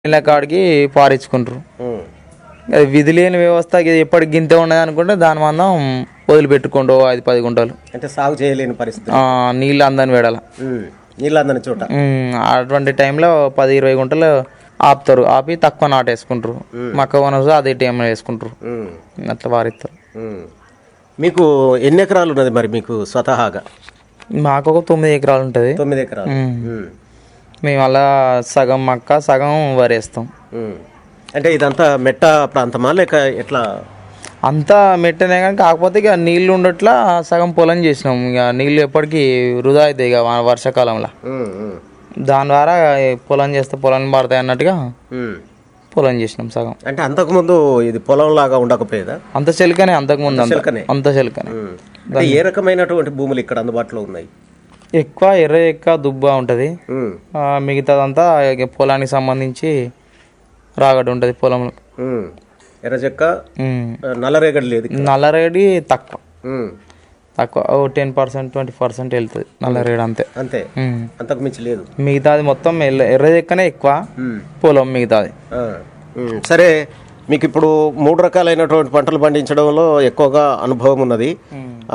నీళ్ళ కాడికి పారించుకుంటారు ఉమ్. అది విధి లేని వ్యవస్థ ఇది ఎప్పటికి గింతే ఉన్నది అనుకుంటే దాని మందం వదిలిపెట్టుకుంటూ ఐదు పది గుంటలు అంటే సాగు చేయలేని పరిస్థితి ఆ, నీళ్ళు అందని వేడాల ఉమ్. నీళ్ళు అందని చోట ఉమ్, అటువంటి టైంలో పది ఇరవై గుంటలు ఆపుతారు ఆపి తక్కువ నాటేసుకుంటారు మక్క వనసు అదే టైంలో వేసుకుంటారు ఉమ్. అట్లా వారిస్తారు ఉమ్. మీకు ఎన్ని ఎకరాలు ఉన్నది మరి మీకు స్వతహాగా మాకు ఒక తొమ్మిది ఎకరాలు ఉంటుంది తొమ్మిది ఎకరాలు ఉమ్. ఉమ్. మేము అలా సగం మక్క సగం వరేస్తాం ఉమ్. అంటే ఇదంతా మెట్ట ప్రాంతమా లేక ఎట్లా అంతా మెట్టనే కానీ కాకపోతే ఇక నీళ్ళు ఉండట్లా సగం పొలం చేసినాం ఇక నీళ్ళు ఎప్పటికీ వృధా అవుతాయి ఇక వా- వర్షాకాలంలో ఉమ్. ఉమ్. దాని ద్వారా ఈ పొలం చేస్తే పొలం పడతాయి అన్నట్టుగా ఉమ్. పొలం చేసినాం సగం అంటే అంతకుముందు ఇది పొలం లాగా ఉండకపోయేదా అంత చెలికనే అంతకుముందు అంత చిలకనే అంత చెలికనే ఉమ్. అంటే ఏ రకమైనటువంటి భూములు ఇక్కడ అందుబాటులో ఉన్నాయి ఎక్కువ ఎర్ర ఎక్కువ దుబ్బ ఉంటుంది ఉమ్. మిగతాదంతా ఇక పొలానికి సంబంధించి రాగడి ఉంటుంది పొలంలో ఉమ్. ఎర్రచెక్క ఉమ్. ఆ, నల్లరేగడి లేదు ఇక్కడ. నల్లరేగడి తక్కువ ఉమ్. తక్కువ ఓ టెన్ పర్సెంట్ ట్వంటీ పర్సెంట్ వెళ్తుంది నల్లరేగడి అంతే అంతే ఉమ్. అంతకు మించి లేదు మిగతాది మొత్తం ఎర్ర ఎర్ర చెక్కనే ఎక్కువ ఉమ్. పొలం మిగతాది ఆ. ఉమ్. సరే మీకు ఇప్పుడు మూడు రకాలైనటువంటి పంటలు పండించడంలో ఎక్కువగా అనుభవం ఉన్నది ఆ,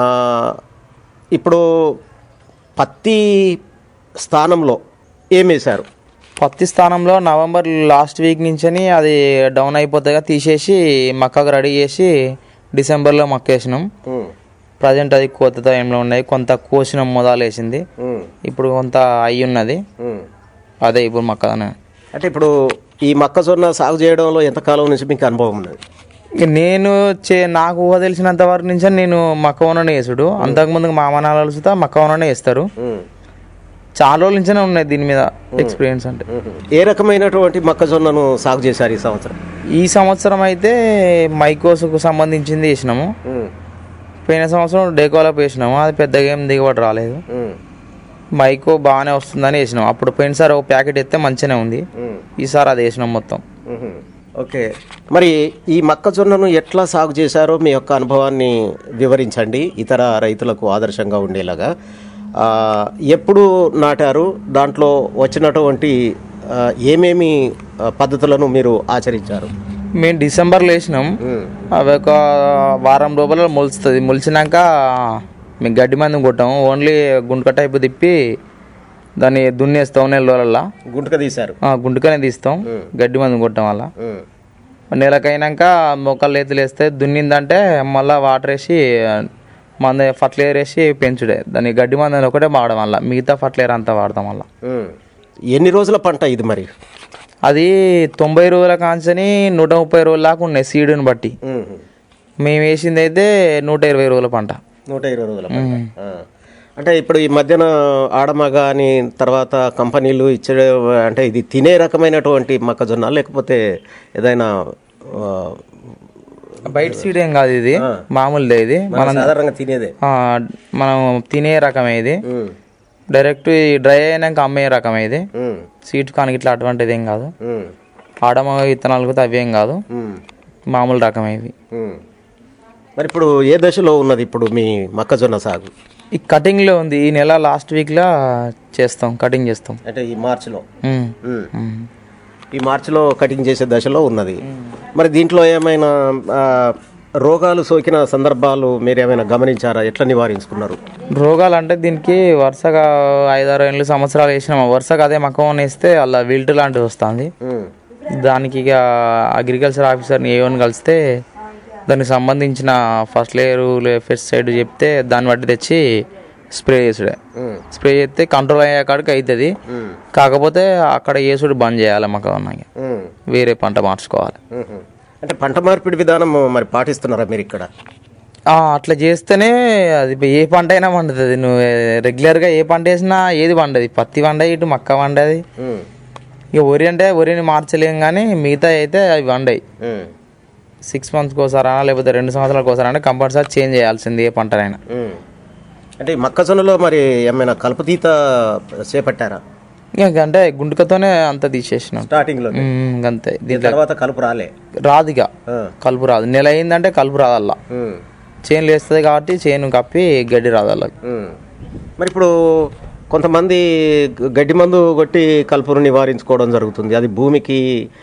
ఇప్పుడు పత్తి స్థానంలో ఏం వేశారు పత్తి స్థానంలో నవంబర్ లాస్ట్ వీక్ నుంచి అది డౌన్ అయిపోతాయిగా తీసేసి మక్కకు రెడీ చేసి డిసెంబర్లో మక్క వేసినాం ఉమ్. ప్రజెంట్ అది కోత టైంలో ఉన్నాయి కొంత కోసినాం మొదలు వేసింది ఉమ్. ఇప్పుడు కొంత అయి ఉన్నది ఉమ్. అదే ఇప్పుడు మక్కదనే అంటే ఇప్పుడు ఈ మొక్కజొన్న సాగు చేయడంలో ఎంతకాలం నుంచి మీకు అనుభవం ఉన్నది ఇక నేను చే నాకు ఊహ తెలిసినంత వరకు నుంచి నేను మక్క వననే వేసుడు అంతకుముందు మా అమ్మ నాన్నలు చూస్తా మక్క వననే వేస్తారు ఉమ్. చాలా రోజుల నుంచే ఉన్నాయి దీని మీద ఎక్స్పీరియన్స్ అంటే ఉమ్. ఏ రకమైనటువంటి మొక్కజొన్నను సాగు చేశారు ఈ సంవత్సరం ఈ సంవత్సరం అయితే మైకోసుకు సంబంధించింది వేసినాము ఉమ్. పోయిన సంవత్సరం డేకోలాప్ వేసినాము అది పెద్దగా ఏం దిగుబడి రాలేదు ఉమ్. మైకో బాగానే వస్తుందని వేసినాం అప్పుడు పోయినసారి ఒక ప్యాకెట్ ఎత్తే మంచిగానే ఉంది ఉమ్. ఈసారి అది వేసినాం మొత్తం మ్మ్. ఓకే మరి ఈ మొక్కజొన్నను ఎట్లా సాగు చేశారో మీ యొక్క అనుభవాన్ని వివరించండి ఇతర రైతులకు ఆదర్శంగా ఉండేలాగా ఆ, ఎప్పుడు నాటారు దాంట్లో వచ్చినటువంటి ఆ, ఏమేమి ఆ, పద్ధతులను మీరు ఆచరించారు మేము డిసెంబర్లో వేసినాం మ్మ్. అవి ఒక వారం లోపల మొలుస్తుంది మొలిచినాక మేము గడ్డి మంది కొట్టాము ఓన్లీ గుంటక టైపు తిప్పి దాన్ని దున్నేస్తాం నెల రోజులల్లో గుంటక తీశారు ఆ, గుంటకనే తీస్తాం గడ్డి మంది కొట్టడం వల్ల మ్మ్. నెలకైనాక మొక్కలు ఎత్తులు వేస్తే దున్నిందంటే మళ్ళీ వాటర్ వేసి మంద ఫర్టిలైజర్ వేసి పెంచుడే దాన్ని గడ్డి మంది ఒకటే వాడడం వల్ల మిగతా ఫర్టిలైజర్ అంతా వాడతాం వల్ల మ్మ్. ఎన్ని రోజుల పంట ఇది మరి అది తొంభై రోజుల కాంచని నూట ముప్పై రోజుల దాకా ఉన్నాయి సీడుని బట్టి మ్మ్. మేము వేసింది అయితే నూట ఇరవై రోజుల పంట నూట ఇరవై రోజుల పంట ఆ. అంటే ఇప్పుడు ఈ మధ్యన ఆడమగ అని తర్వాత కంపెనీలు ఇచ్చే అంటే ఇది తినే రకమైనటువంటి మొక్కజొన్న లేకపోతే ఏదైనా ఆ, బయట సీడ్ ఏం కాదు ఇది మామూలుదే ఇది మన సాధారణంగా తినేదే ఆ, మనం తినే రకమే ఇది ఉమ్, డైరెక్ట్ ఈ డ్రై అయినాక అమ్మే రకమే ఇది ఉమ్, సీడ్ కానికి ఇట్లా అటువంటిది ఏం కాదు ఉమ్, ఆడమగ విత్తనాలు కూడా అవి ఏం కాదు ఉమ్, మామూలు రకమే ఇవి ఉమ్. మరి ఇప్పుడు ఏ దశలో ఉన్నది ఇప్పుడు మీ మొక్కజొన్న సాగు ఈ కటింగ్ లో ఉంది ఈ నెల లాస్ట్ వీక్ లా చేస్తాం కటింగ్ చేస్తాం అంటే ఈ మార్చిలో ఉమ్. ఉమ్. ఉమ్. ఈ మార్చిలో కటింగ్ చేసే దశలో ఉన్నది మరి దీంట్లో ఏమైనా ఆ, రోగాలు సోకిన సందర్భాలు మీరు ఏమైనా గమనించారా ఎట్లా నివారించుకున్నారు రోగాలు అంటే దీనికి వరుసగా ఐదారు ఏళ్ళు సంవత్సరాలు వేసినాం వరుసగా అదే మక్కవన్ వేస్తే అలా విల్ట్ లాంటిది వస్తుంది ఉమ్, దానికి ఇక అగ్రికల్చర్ ఆఫీసర్ని ఏమని కలిస్తే దానికి సంబంధించిన ఫస్ట్ లేయర్ పెస్టిసైడ్ చెప్తే దాన్ని బట్టి తెచ్చి స్ప్రే చేసుడే ఉమ్, స్ప్రే చేస్తే కంట్రోల్ అయ్యే కాడికి అవుతుంది ఉమ్, కాకపోతే అక్కడ వేసుడు బంద్ చేయాలి మాకు ఉన్నాయి ఉమ్, వేరే పంట మార్చుకోవాలి ఉమ్. అంటే పంట మార్పిడి విధానం మరి పాటిస్తున్నారా మీరు ఇక్కడ ఆ, అట్లా చేస్తేనే అది ఏ పంట అయినా పండుతుంది నువ్వు రెగ్యులర్గా ఏ పంట వేసినా ఏది పండది పత్తి పండ ఇటు మక్క పండది ఉమ్, ఇక వరి అంటే వరిని మార్చలేం కానీ మిగతా అయితే అవి పండాయి ఉమ్, సిక్స్ మంత్స్కి ఒకసారా లేకపోతే రెండు సంవత్సరాలకు ఒకసారి కంపల్సరీ చేంజ్ చేయాల్సింది ఏ పంటనైనా ఉమ్. అంటే ఈ మొక్కజొన్నలో మరి ఏమైనా కలుపుతీత చేపట్టారా ఇక అంటే గుంటుకతోనే అంత తీసేసినాం స్టార్టింగ్ లో ఉమ్, అంతే దీని దీంట్లో తర్వాత కలుపు రాలే రాదు ఇక ఆ, కలుపు రాదు నెల అయిందంటే కలుపు రాదు అలా ఉమ్, చేనులు వేస్తుంది కాబట్టి చేను కప్పి గడ్డి రాదు అలా ఉమ్. మరి ఇప్పుడు కొంతమంది గడ్డి మందు కొట్టి కలుపును నివారించుకోవడం జరుగుతుంది అది భూమికి